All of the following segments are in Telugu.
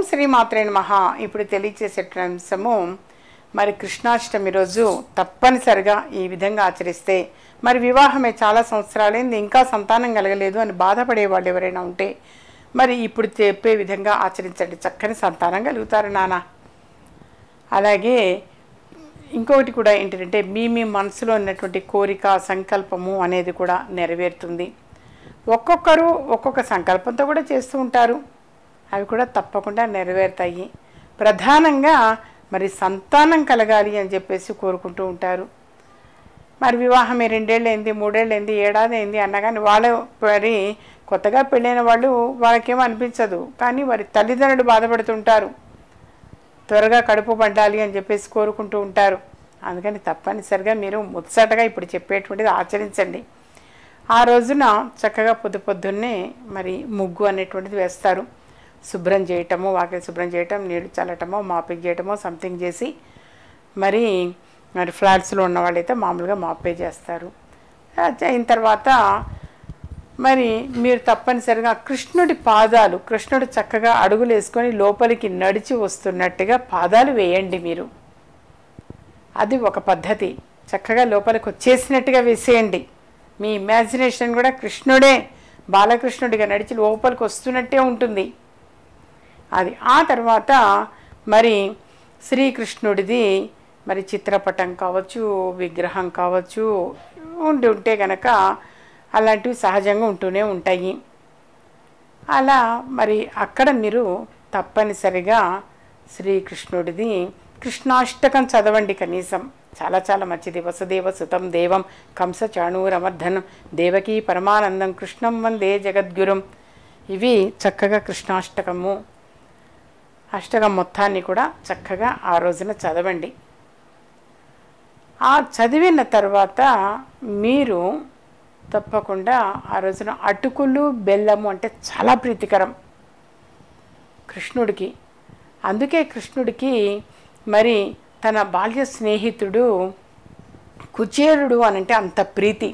శ్రీ మాత్రే మహా ఇప్పుడు తెలియచేసేట అంశము మరి కృష్ణాష్టమి రోజు తప్పనిసరిగా ఈ విధంగా ఆచరిస్తే మరి వివాహమే చాలా సంవత్సరాలైంది ఇంకా సంతానం కలగలేదు అని బాధపడే వాళ్ళు ఎవరైనా ఉంటే మరి ఇప్పుడు చెప్పే విధంగా ఆచరించండి చక్కని సంతానం కలుగుతారు నాన్న అలాగే ఇంకొకటి కూడా ఏంటంటే మీ మీ మనసులో ఉన్నటువంటి కోరిక సంకల్పము అనేది కూడా నెరవేరుతుంది ఒక్కొక్కరు ఒక్కొక్క సంకల్పంతో కూడా చేస్తూ ఉంటారు అవి కూడా తప్పకుండా నెరవేరుతాయి ప్రధానంగా మరి సంతానం కలగాలి అని చెప్పేసి కోరుకుంటూ ఉంటారు మరి వివాహం ఈ రెండేళ్ళు అయింది మూడేళ్ళు అయింది ఏడాది అయింది అన్నా కానీ వాళ్ళ మరి కొత్తగా పెళ్ళైన వాళ్ళు వాళ్ళకేమో అనిపించదు కానీ వారి తల్లిదండ్రులు బాధపడుతుంటారు త్వరగా కడుపు పండాలి అని చెప్పేసి కోరుకుంటూ ఉంటారు అందుకని తప్పనిసరిగా మీరు ముచ్చటగా ఇప్పుడు చెప్పేటువంటిది ఆచరించండి ఆ రోజున చక్కగా పొద్దు పొద్దున్నే మరి ముగ్గు అనేటువంటిది వేస్తారు శుభ్రం చేయటము వాకిలి శుభ్రం చేయటం నీళ్లు చల్లటమో మాపింగ్ చేయటమో సంథింగ్ చేసి మరి మరి ఫ్లాట్స్లో ఉన్న వాళ్ళైతే మామూలుగా మాపే చేస్తారు అది అయిన తర్వాత మరి మీరు తప్పనిసరిగా కృష్ణుడి పాదాలు కృష్ణుడు చక్కగా అడుగులు వేసుకొని లోపలికి నడిచి వస్తున్నట్టుగా పాదాలు వేయండి మీరు అది ఒక పద్ధతి చక్కగా లోపలికి వచ్చేసినట్టుగా వేసేయండి మీ ఇమాజినేషన్ కూడా కృష్ణుడే బాలకృష్ణుడిగా నడిచి లోపలికి వస్తున్నట్టే ఉంటుంది అది ఆ తర్వాత మరి శ్రీకృష్ణుడిది మరి చిత్రపటం కావచ్చు విగ్రహం కావచ్చు ఉండి ఉంటే కనుక అలాంటివి సహజంగా ఉంటూనే ఉంటాయి అలా మరి అక్కడ మీరు తప్పనిసరిగా శ్రీకృష్ణుడిది కృష్ణాష్టకం చదవండి కనీసం చాలా చాలా మంచిది వసుదేవ సుతం దేవం కంస చాణూరమర్ధనం దేవకీ పరమానందం కృష్ణం వందే జగద్గురం ఇవి చక్కగా కృష్ణాష్టకము అష్టకం మొత్తాన్ని కూడా చక్కగా ఆ రోజున చదవండి ఆ చదివిన తర్వాత మీరు తప్పకుండా ఆ రోజున అటుకులు బెల్లము అంటే చాలా ప్రీతికరం కృష్ణుడికి అందుకే కృష్ణుడికి మరి తన బాల్య స్నేహితుడు కుచేరుడు అనంటే అంత ప్రీతి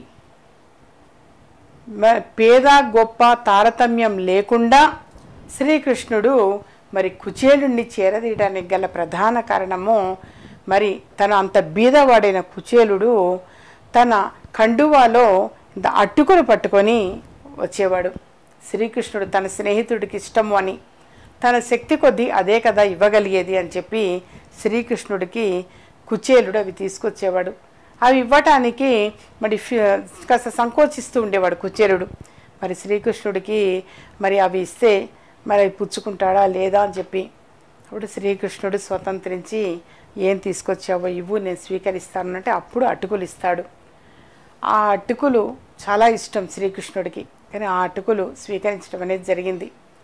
మ- పేద గొప్ప తారతమ్యం లేకుండా శ్రీకృష్ణుడు మరి కుచేలుణ్ణి చేరదీయడానికి గల ప్రధాన కారణము మరి తన అంత బీదవాడైన కుచేలుడు తన కండువాలో ఇంత అట్టుకుని పట్టుకొని వచ్చేవాడు శ్రీకృష్ణుడు తన స్నేహితుడికి ఇష్టము అని తన శక్తి కొద్దీ అదే కదా ఇవ్వగలిగేది అని చెప్పి శ్రీకృష్ణుడికి కుచేలుడు అవి తీసుకొచ్చేవాడు అవి ఇవ్వటానికి మరి ఫి- కాస్త సంకోచిస్తూ ఉండేవాడు కుచేలుడు మరి శ్రీకృష్ణుడికి మరి అవి ఇస్తే మరి అవి పుచ్చుకుంటాడా లేదా అని చెప్పి అప్పుడు శ్రీకృష్ణుడు స్వతంత్రించి ఏం తీసుకొచ్చావో ఇవ్వు నేను స్వీకరిస్తాను అంటే అప్పుడు అటుకులు ఇస్తాడు ఆ అటుకులు చాలా ఇష్టం శ్రీకృష్ణుడికి కానీ ఆ అటుకులు స్వీకరించడం అనేది జరిగింది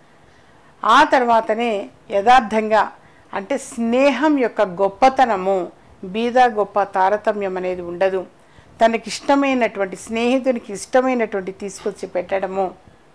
ఆ తర్వాతనే యథార్థంగా అంటే స్నేహం యొక్క గొప్పతనము బీద గొప్ప తారతమ్యం అనేది ఉండదు తనకి ఇష్టమైనటువంటి స్నేహితునికి ఇష్టమైనటువంటి తీసుకొచ్చి పెట్టడము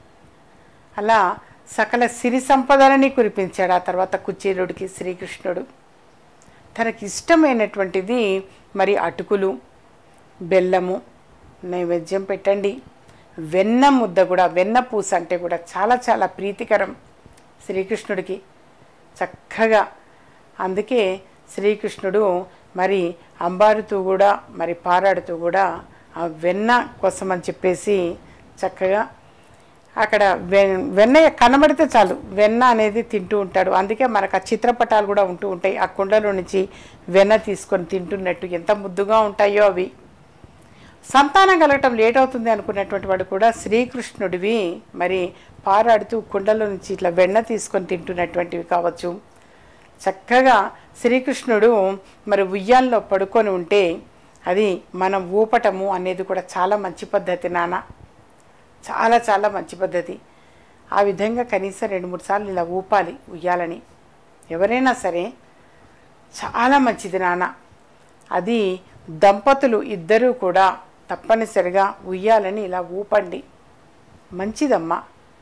అలా సకల సిరి సంపదలని కురిపించాడు ఆ తర్వాత కుచేరుడికి శ్రీకృష్ణుడు తనకి ఇష్టమైనటువంటిది మరి అటుకులు బెల్లము నైవేద్యం పెట్టండి వెన్న ముద్ద కూడా వెన్న పూస అంటే కూడా చాలా చాలా ప్రీతికరం శ్రీకృష్ణుడికి చక్కగా అందుకే శ్రీకృష్ణుడు మరి అంబారుతూ కూడా మరి పారాడుతూ కూడా ఆ వెన్న కోసం అని చెప్పేసి చక్కగా అక్కడ వె వెన్న కనబడితే చాలు వెన్న అనేది తింటూ ఉంటాడు అందుకే మనకు ఆ చిత్రపటాలు కూడా ఉంటూ ఉంటాయి ఆ కుండలో నుంచి వెన్న తీసుకొని తింటున్నట్టు ఎంత ముద్దుగా ఉంటాయో అవి సంతానం కలగటం లేట్ అవుతుంది అనుకున్నటువంటి వాడు కూడా శ్రీకృష్ణుడివి మరి పారాడుతూ కుండలో నుంచి ఇట్లా వెన్న తీసుకొని తింటున్నటువంటివి కావచ్చు చక్కగా శ్రీకృష్ణుడు మరి ఉయ్యాల్లో పడుకొని ఉంటే అది మనం ఊపటము అనేది కూడా చాలా మంచి పద్ధతి నాన్న చాలా చాలా మంచి పద్ధతి ఆ విధంగా కనీసం రెండు మూడు సార్లు ఇలా ఊపాలి ఉయ్యాలని ఎవరైనా సరే చాలా మంచిది నాన్న అది దంపతులు ఇద్దరూ కూడా తప్పనిసరిగా ఉయ్యాలని ఇలా ఊపండి మంచిదమ్మా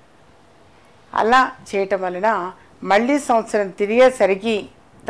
అలా చేయటం వలన మళ్ళీ సంవత్సరం తిరిగేసరికి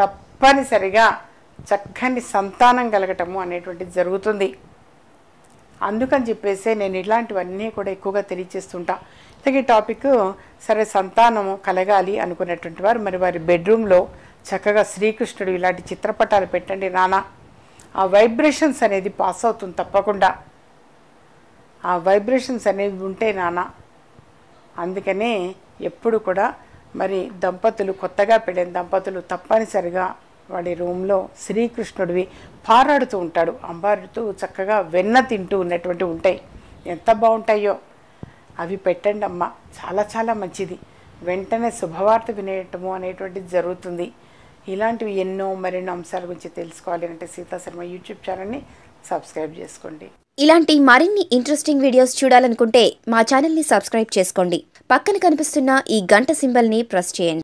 తప్పనిసరిగా చక్కని సంతానం కలగటము అనేటువంటిది జరుగుతుంది అందుకని చెప్పేసి నేను ఇలాంటివన్నీ కూడా ఎక్కువగా తెలియచేస్తుంటా ఇంతకీ టాపిక్ సరే సంతానము కలగాలి అనుకునేటువంటి వారు మరి వారి బెడ్రూమ్లో చక్కగా శ్రీకృష్ణుడు ఇలాంటి చిత్రపటాలు పెట్టండి నాన్న ఆ వైబ్రేషన్స్ అనేది పాస్ అవుతుంది తప్పకుండా ఆ వైబ్రేషన్స్ అనేవి ఉంటే నాన్న అందుకనే ఎప్పుడు కూడా మరి దంపతులు కొత్తగా పెళ్ళిన దంపతులు తప్పనిసరిగా వాడి రూమ్లో శ్రీకృష్ణుడివి పారాడుతూ ఉంటాడు అంబారుతూ చక్కగా వెన్న తింటూ ఉన్నటువంటి ఉంటాయి ఎంత బాగుంటాయో అవి పెట్టండి అమ్మ చాలా చాలా మంచిది వెంటనే శుభవార్త వినేయటము అనేటువంటిది జరుగుతుంది ఇలాంటివి ఎన్నో మరెన్నో అంశాల గురించి తెలుసుకోవాలి అంటే సీతా శర్మ యూట్యూబ్ ఛానల్ని సబ్స్క్రైబ్ చేసుకోండి ఇలాంటి మరిన్ని ఇంట్రెస్టింగ్ వీడియోస్ చూడాలనుకుంటే మా ఛానల్ని సబ్స్క్రైబ్ చేసుకోండి పక్కన కనిపిస్తున్న ఈ గంట సింబల్ని ప్రెస్ చేయండి